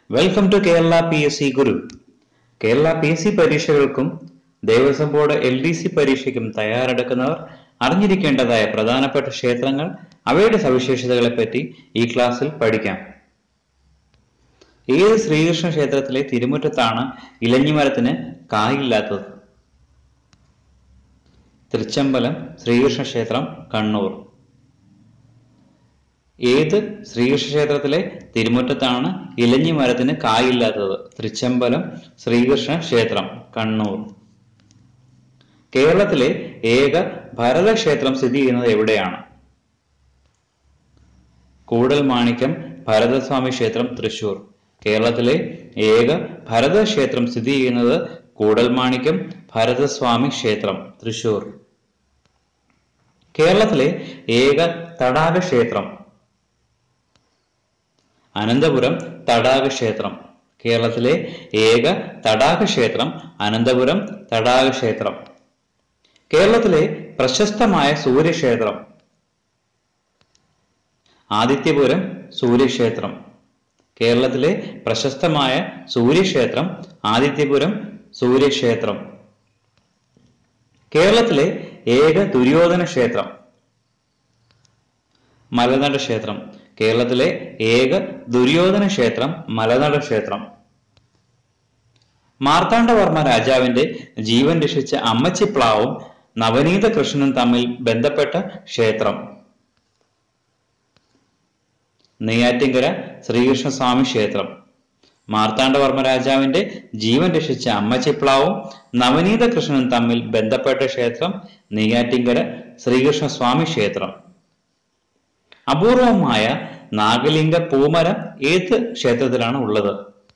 welcome to Kerala P S C guru Kerala P S C പരീക്ഷകൾക്കും Devaswom board L D C പരീക്ഷയ്ക്കും തയ്യാറെടുക്കുന്നവർ അറിഞ്ഞിരിക്കേണ്ടതായ പ്രധാനപ്പെട്ട ക്ഷേത്രങ്ങൾ അവയുടെ സവിശേഷതകളെ പറ്റി ഈ ക്ലാസ്സിൽ പഠിക്കാം ഏത് ശ്രീകൃഷ്ണ ക്ഷേത്രത്തിലെ തിരുമുറ്റത്താണ് ഇലഞ്ഞിമരത്തിന് കായില്ലാത്തത് തൃച്ചമ്പലം ശ്രീകൃഷ്ണ ക്ഷേത്രം കണ്ണൂർ ഏത് ശ്രീകൃഷ്ണ ക്ഷേത്രത്തിലെ തിരുമുറ്റത്താണ് ഇലഞ്ഞി മരത്തിന് കായില്ലാത്തത് തൃച്ചമ്പലം ശ്രീകൃഷ്ണ ക്ഷേത്രം കണ്ണൂർ കേരളത്തിലെ ഏക ഭരതക്ഷേത്രം സ്ഥിതി ചെയ്യുന്നത് എവിടെയാണ് കൂടൽ മാണിക്യം ഭരതസ്വാമി ക്ഷേത്രം തൃശൂർ കേരളത്തിലെ ഏക ഭരതക്ഷേത്രം സ്ഥിതി ചെയ്യുന്നത് കൂടൽമാണിക്യം ഭരതസ്വാമി ക്ഷേത്രം തൃശൂർ കേരളത്തിലെ ഏക തടാക ക്ഷേത്രം അനന്തപുരം തടാക ക്ഷേത്രം കേരളത്തിലെ ഏക തടാക ക്ഷേത്രം അനന്തപുരം തടാക ക്ഷേത്രം കേരളത്തിലെ പ്രശസ്തമായ സൂര്യക്ഷേത്രം ആദിത്യപുരം സൂര്യക്ഷേത്രം കേരളത്തിലെ പ്രശസ്തമായ സൂര്യക്ഷേത്രം ആദിത്യപുരം സൂര്യക്ഷേത്രം കേരളത്തിലെ ഏക ദുര്യോധന ക്ഷേത്രം മലനട ക്ഷേത്രം കേരളത്തിലെ ഏക ദുര്യോധന ക്ഷേത്രം മലനട ക്ഷേത്രം മാർത്താണ്ഡവർമ്മ രാജാവിന്റെ ജീവൻ രക്ഷിച്ച അമ്മച്ചിപ്ലാവും നവനീത കൃഷ്ണനും തമ്മിൽ ബന്ധപ്പെട്ട ക്ഷേത്രം നെയ്യാറ്റിങ്കര ശ്രീകൃഷ്ണസ്വാമി ക്ഷേത്രം മാർത്താണ്ഡവർമ്മ രാജാവിന്റെ ജീവൻ രക്ഷിച്ച അമ്മച്ചിപ്ലാവും നവനീത കൃഷ്ണനും തമ്മിൽ ബന്ധപ്പെട്ട ക്ഷേത്രം നെയ്യാറ്റിങ്കര ശ്രീകൃഷ്ണസ്വാമി ക്ഷേത്രം അപൂർവമായ നാഗലിംഗ പൂമരം ഏത് ക്ഷേത്രത്തിലാണ് ഉള്ളത്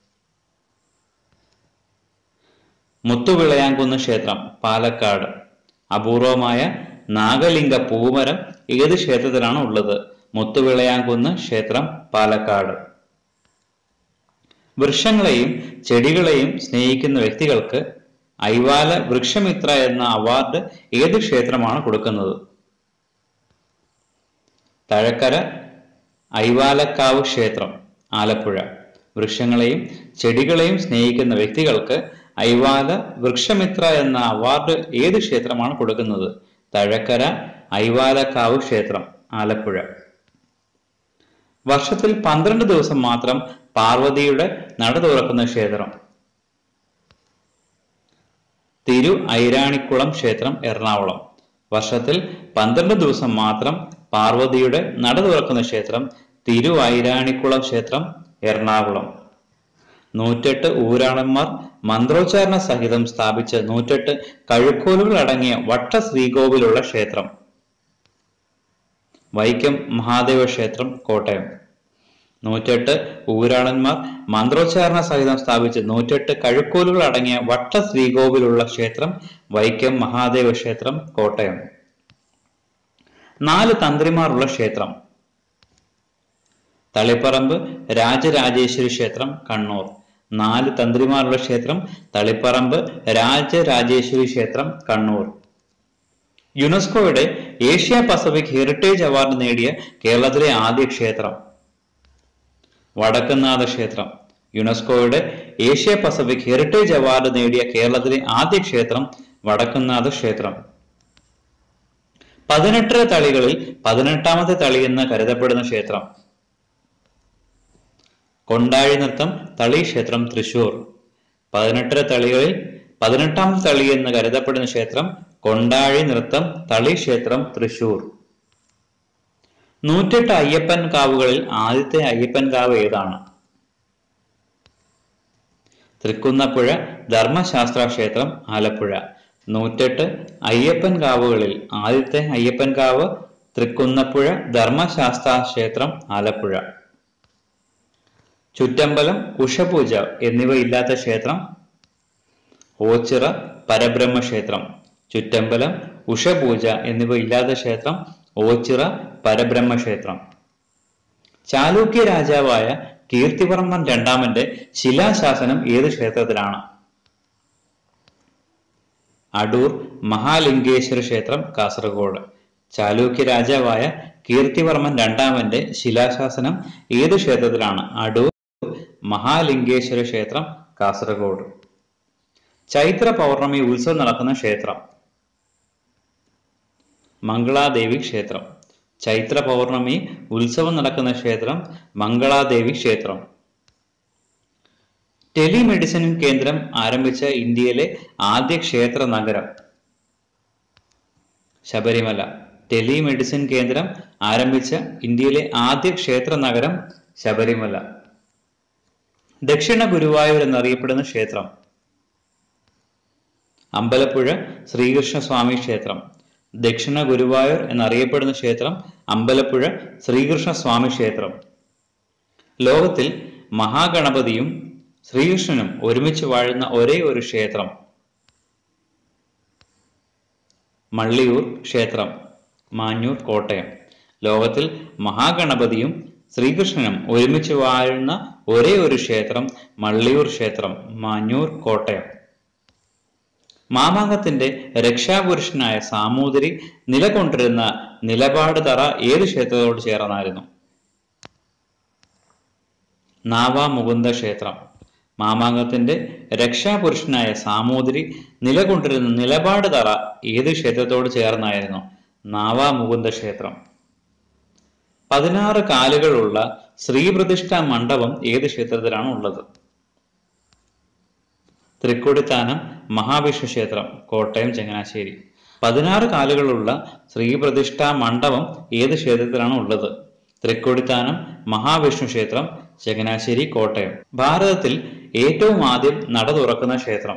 മുത്തുവിളയാങ്കുന്ന് ക്ഷേത്രം പാലക്കാട് അപൂർവമായ നാഗലിംഗ പൂമരം ഏത് ക്ഷേത്രത്തിലാണ് ഉള്ളത് മുത്തുവിളയാങ്കുന്ന് ക്ഷേത്രം പാലക്കാട് വൃക്ഷങ്ങളെയും ചെടികളെയും സ്നേഹിക്കുന്ന വ്യക്തികൾക്ക് ഐവാല വൃക്ഷമിത്ര എന്ന അവാർഡ് ഏത് ക്ഷേത്രമാണ് കൊടുക്കുന്നത് തഴക്കര ഐവാലക്കാവ് ക്ഷേത്രം ആലപ്പുഴ വൃക്ഷങ്ങളെയും ചെടികളെയും സ്നേഹിക്കുന്ന വ്യക്തികൾക്ക് ഐവാല വൃക്ഷമിത്ര എന്ന അവാർഡ് ഏത് ക്ഷേത്രമാണ് കൊടുക്കുന്നത് തഴക്കര ഐവാലക്കാവ് ക്ഷേത്രം ആലപ്പുഴ വർഷത്തിൽ പന്ത്രണ്ട് ദിവസം മാത്രം പാർവതിയുടെ നട തുറക്കുന്ന ക്ഷേത്രം തിരു ഐരാണിക്കുളം ക്ഷേത്രം എറണാകുളം വർഷത്തിൽ പന്ത്രണ്ട് ദിവസം മാത്രം പാർവതിയുടെ നട തുറക്കുന്ന ക്ഷേത്രം തിരു ഐരാണിക്കുളം ക്ഷേത്രം എറണാകുളം നൂറ്റെട്ട് ഊരാളന്മാർ മന്ത്രോച്ചാരണ സഹിതം സ്ഥാപിച്ച നൂറ്റെട്ട് കഴുക്കോലുകൾ അടങ്ങിയ വട്ട ശ്രീകോവിലുള്ള ക്ഷേത്രം വൈക്കം മഹാദേവ ക്ഷേത്രം കോട്ടയം നൂറ്റെട്ട് ഊരാളന്മാർ മന്ത്രോച്ചാരണ സഹിതം സ്ഥാപിച്ച് നൂറ്റെട്ട് കഴുക്കോലുകൾ അടങ്ങിയ വട്ട ശ്രീകോവിലുള്ള ക്ഷേത്രം വൈക്കം മഹാദേവ ക്ഷേത്രം കോട്ടയം നാല് തന്ത്രിമാരുള്ള ക്ഷേത്രം തളിപ്പറമ്പ് രാജരാജേശ്വരി ക്ഷേത്രം കണ്ണൂർ നാല് തന്ത്രിമാരുള്ള ക്ഷേത്രം തളിപ്പറമ്പ് രാജരാജേശ്വരി ക്ഷേത്രം കണ്ണൂർ യുനെസ്കോയുടെ ഏഷ്യ പസഫിക് ഹെറിറ്റേജ് അവാർഡ് നേടിയ കേരളത്തിലെ ആദ്യ ക്ഷേത്രം വടക്കുന്നാഥ ക്ഷേത്രം യുനെസ്കോയുടെ ഏഷ്യ പസഫിക് ഹെറിറ്റേജ് അവാർഡ് നേടിയ കേരളത്തിലെ ആദ്യ ക്ഷേത്രം വടക്കുന്നാഥ ക്ഷേത്രം പതിനെട്ടര തളികളിൽ പതിനെട്ടാമത്തെ തളി എന്ന് കരുതപ്പെടുന്ന ക്ഷേത്രം കൊണ്ടാഴി നൃത്തം തളി ക്ഷേത്രം തൃശൂർ പതിനെട്ടര തളികളിൽ പതിനെട്ടാമത്തെ തളി എന്ന് കരുതപ്പെടുന്ന ക്ഷേത്രം കൊണ്ടാഴി നൃത്തം തളി ക്ഷേത്രം തൃശൂർ നൂറ്റെട്ട് അയ്യപ്പൻ കാവുകളിൽ ആദ്യത്തെ അയ്യപ്പൻ കാവ് ഏതാണ് തൃക്കുന്നപ്പുഴ ധർമ്മശാസ്ത്ര ക്ഷേത്രം ആലപ്പുഴ നൂറ്റെട്ട് അയ്യപ്പൻ കാവുകളിൽ ആദ്യത്തെ അയ്യപ്പൻ കാവ് തൃക്കുന്നപ്പുഴ ധർമ്മശാസ്ത്ര ക്ഷേത്രം ആലപ്പുഴ ചുറ്റമ്പലം ഉഷപൂജ എന്നിവ ഇല്ലാത്ത ക്ഷേത്രം ഓച്ചിറ പരബ്രഹ്മ ക്ഷേത്രം ചുറ്റമ്പലം ഉഷപൂജ എന്നിവ ഇല്ലാത്ത ക്ഷേത്രം ഓച്ചിറ പരബ്രഹ്മ ക്ഷേത്രം ചാലൂക്യ രാജാവായ കീർത്തിവർമ്മൻ രണ്ടാമന്റെ ശിലാശാസനം ഏത് ക്ഷേത്രത്തിലാണ് അടൂർ മഹാലിംഗേശ്വര ക്ഷേത്രം കാസർഗോഡ് ചാലൂക്യ രാജാവായ കീർത്തിവർമ്മൻ രണ്ടാമന്റെ ശിലാശാസനം ഏത് ക്ഷേത്രത്തിലാണ് അടൂർ മഹാലിംഗേശ്വര ക്ഷേത്രം കാസർഗോഡ് ചൈത്ര പൗർണമി ഉത്സവം നടക്കുന്ന ക്ഷേത്രം മംഗളാദേവി ക്ഷേത്രം ചൈത്ര പൗർണമി ഉത്സവം നടക്കുന്ന ക്ഷേത്രം മംഗളാദേവി ക്ഷേത്രം ടെലിമെഡിസിൻ കേന്ദ്രം ആരംഭിച്ച ഇന്ത്യയിലെ ആദ്യ ക്ഷേത്ര നഗരം ശബരിമല ടെലിമെഡിസിൻ കേന്ദ്രം ആരംഭിച്ച ഇന്ത്യയിലെ ആദ്യ ക്ഷേത്ര നഗരം ശബരിമല ദക്ഷിണ ഗുരുവായൂർ എന്നറിയപ്പെടുന്ന ക്ഷേത്രം അമ്പലപ്പുഴ ശ്രീകൃഷ്ണസ്വാമി ക്ഷേത്രം ദക്ഷിണ ഗുരുവായൂർ എന്നറിയപ്പെടുന്ന ക്ഷേത്രം അമ്പലപ്പുഴ ശ്രീകൃഷ്ണസ്വാമി ക്ഷേത്രം ലോകത്തിൽ മഹാഗണപതിയും ശ്രീകൃഷ്ണനും ഒരുമിച്ച് വാഴുന്ന ഒരേ ഒരു ക്ഷേത്രം മള്ളിയൂർ ക്ഷേത്രം മാഞ്ഞൂർ കോട്ടയം ലോകത്തിൽ മഹാഗണപതിയും ശ്രീകൃഷ്ണനും ഒരുമിച്ച് വാഴുന്ന ഒരേ ഒരു ക്ഷേത്രം മള്ളിയൂർ ക്ഷേത്രം മാഞ്ഞൂർ കോട്ടയം മാമാങ്കത്തിന്റെ രക്ഷാപുരുഷനായ സാമൂതിരി നിലകൊണ്ടിരുന്ന നിലപാട് തറ ഏത് ക്ഷേത്രത്തോട് ചേർന്നായിരുന്നു നാവാമുകുന്ദ ക്ഷേത്രം മാമാങ്കത്തിന്റെ രക്ഷാപുരുഷനായ സാമൂതിരി നിലകൊണ്ടിരുന്ന നിലപാട് തറ ഏത് ക്ഷേത്രത്തോട് ചേർന്നായിരുന്നു നാവാമുകുന്ദ ക്ഷേത്രം പതിനാറ് കാലുകളുള്ള ശ്രീപ്രതിഷ്ഠ മണ്ഡപം ഏത് ക്ഷേത്രത്തിലാണ് ഉള്ളത് തൃക്കൊടിത്താനം മഹാവിഷ്ണു ക്ഷേത്രം കോട്ടയം ചങ്ങനാശ്ശേരി പതിനാറ് കാലുകളുള്ള ശ്രീപ്രതിഷ്ഠ മണ്ഡപം ഏത് ക്ഷേത്രത്തിലാണ് ഉള്ളത് തൃക്കൊടിത്താനം മഹാവിഷ്ണു ക്ഷേത്രം ചങ്ങനാശ്ശേരി കോട്ടയം ഭാരതത്തിൽ ഏറ്റവും ആദ്യം നട തുറക്കുന്ന ക്ഷേത്രം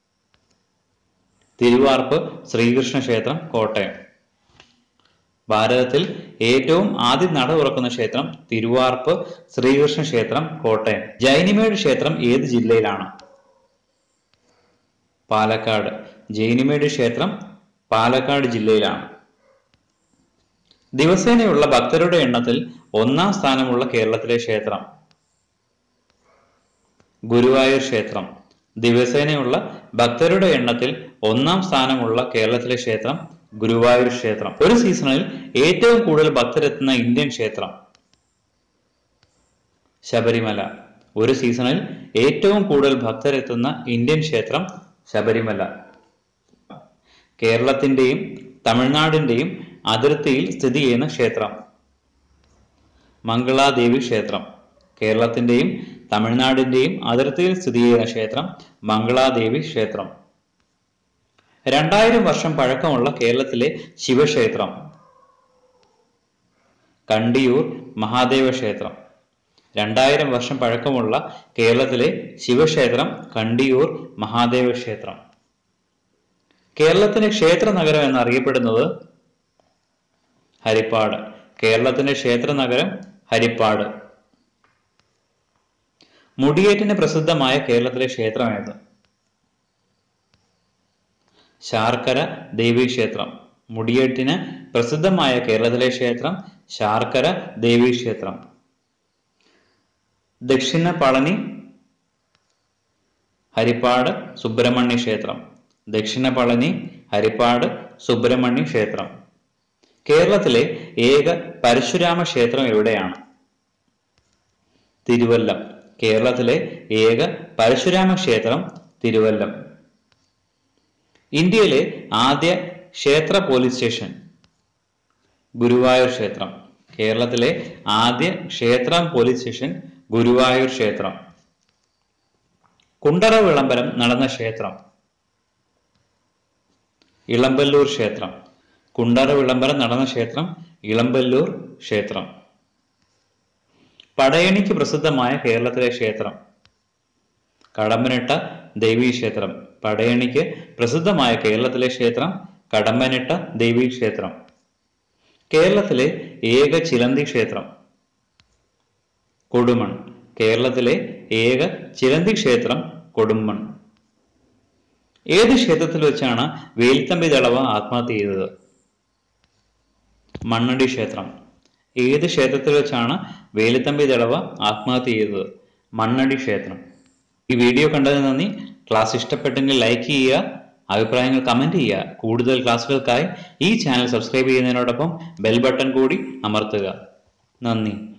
തിരുവാർപ്പ് ശ്രീകൃഷ്ണ ക്ഷേത്രം കോട്ടയം ഭാരതത്തിൽ ഏറ്റവും ആദ്യം നട തുറക്കുന്ന ക്ഷേത്രം തിരുവാർപ്പ് ശ്രീകൃഷ്ണ ക്ഷേത്രം കോട്ടയം ജൈനിമേട് ക്ഷേത്രം ഏത് ജില്ലയിലാണ് പാലക്കാട് ജൈനിമേട് ക്ഷേത്രം പാലക്കാട് ജില്ലയിലാണ് ദിവസേനയുള്ള ഭക്തരുടെ എണ്ണത്തിൽ ഒന്നാം സ്ഥാനമുള്ള കേരളത്തിലെ ക്ഷേത്രം ഗുരുവായൂർ ക്ഷേത്രം ദിവസേനയുള്ള ഭക്തരുടെ എണ്ണത്തിൽ ഒന്നാം സ്ഥാനമുള്ള കേരളത്തിലെ ക്ഷേത്രം ഗുരുവായൂർ ക്ഷേത്രം ഒരു സീസണിൽ ഏറ്റവും കൂടുതൽ ഭക്തരെത്തുന്ന ഇന്ത്യൻ ക്ഷേത്രം ശബരിമല ഒരു സീസണിൽ ഏറ്റവും കൂടുതൽ ഭക്തരെത്തുന്ന ഇന്ത്യൻ ക്ഷേത്രം ശബരിമല കേരളത്തിന്റെയും തമിഴ്നാടിന്റെയും അതിർത്തിയിൽ സ്ഥിതി ചെയ്യുന്ന ക്ഷേത്രം മംഗളാദേവി ക്ഷേത്രം കേരളത്തിന്റെയും തമിഴ്നാടിന്റെയും അതിർത്തിയിൽ സ്ഥിതി ചെയ്യുന്ന ക്ഷേത്രം മംഗളാദേവി ക്ഷേത്രം രണ്ടായിരം വർഷം പഴക്കമുള്ള കേരളത്തിലെ ശിവക്ഷേത്രം കണ്ടിയൂർ മഹാദേവ ക്ഷേത്രം രണ്ടായിരം വർഷം പഴക്കമുള്ള കേരളത്തിലെ ശിവക്ഷേത്രം കണ്ടിയൂർ മഹാദേവ ക്ഷേത്രം കേരളത്തിന്റെ ക്ഷേത്ര നഗരം എന്നറിയപ്പെടുന്നത് ഹരിപ്പാട് കേരളത്തിന്റെ ക്ഷേത്ര നഗരം ഹരിപ്പാട് മുടിയേറ്റിന് പ്രസിദ്ധമായ കേരളത്തിലെ ക്ഷേത്രം ഏത് ശാർക്കര ദേവീക്ഷേത്രം മുടിയേറ്റിന് പ്രസിദ്ധമായ കേരളത്തിലെ ക്ഷേത്രം ശാർക്കര ദേവീക്ഷേത്രം ദക്ഷിണ പളനി ഹരിപ്പാട് സുബ്രഹ്മണ്യ ക്ഷേത്രം ദക്ഷിണ പളനി ഹരിപ്പാട് സുബ്രഹ്മണ്യ ക്ഷേത്രം കേരളത്തിലെ ഏക പരശുരാമ ക്ഷേത്രം എവിടെയാണ് തിരുവല്ലം കേരളത്തിലെ ഏക പരശുരാമ ക്ഷേത്രം തിരുവല്ലം ഇന്ത്യയിലെ ആദ്യ ക്ഷേത്ര പോലീസ് സ്റ്റേഷൻ ഗുരുവായൂർ ക്ഷേത്രം കേരളത്തിലെ ആദ്യ ക്ഷേത്രം പോലീസ് സ്റ്റേഷൻ ഗുരുവായൂർ ക്ഷേത്രം കുണ്ടറ വിളംബരം നടന്ന ക്ഷേത്രം ഇളമ്പല്ലൂർ ക്ഷേത്രം കുണ്ടറ വിളംബരം നടന്ന ക്ഷേത്രം ഇളമ്പല്ലൂർ ക്ഷേത്രം പടയണിക്ക് പ്രസിദ്ധമായ കേരളത്തിലെ ക്ഷേത്രം കടമ്പനിട്ട ദേവീക്ഷേത്രം പടയണിക്ക് പ്രസിദ്ധമായ കേരളത്തിലെ ക്ഷേത്രം കടമ്പനിട്ട ദേവീക്ഷേത്രം കേരളത്തിലെ ഏക ചിലന്തി ക്ഷേത്രം കൊടുമൺ കേരളത്തിലെ ഏക ചിലന്തി ക്ഷേത്രം കൊടുമൺ ഏത് ക്ഷേത്രത്തിൽ വെച്ചാണ് വേലിത്തമ്പി ദളവ ആത്മഹത്യ ചെയ്തത് മണ്ണടി ക്ഷേത്രം ഏത് ക്ഷേത്രത്തിൽ വെച്ചാണ് വേലിത്തമ്പി ദളവ ആത്മഹത്യ ചെയ്തത് മണ്ണടി ക്ഷേത്രം ഈ വീഡിയോ കണ്ടതിന് നന്ദി ക്ലാസ് ഇഷ്ടപ്പെട്ടെങ്കിൽ ലൈക്ക് ചെയ്യുക അഭിപ്രായങ്ങൾ കമന്റ് ചെയ്യുക കൂടുതൽ ക്ലാസ്സുകൾക്കായി ഈ ചാനൽ സബ്സ്ക്രൈബ് ചെയ്യുന്നതിനോടൊപ്പം ബെൽ ബട്ടൺ കൂടി അമർത്തുക നന്ദി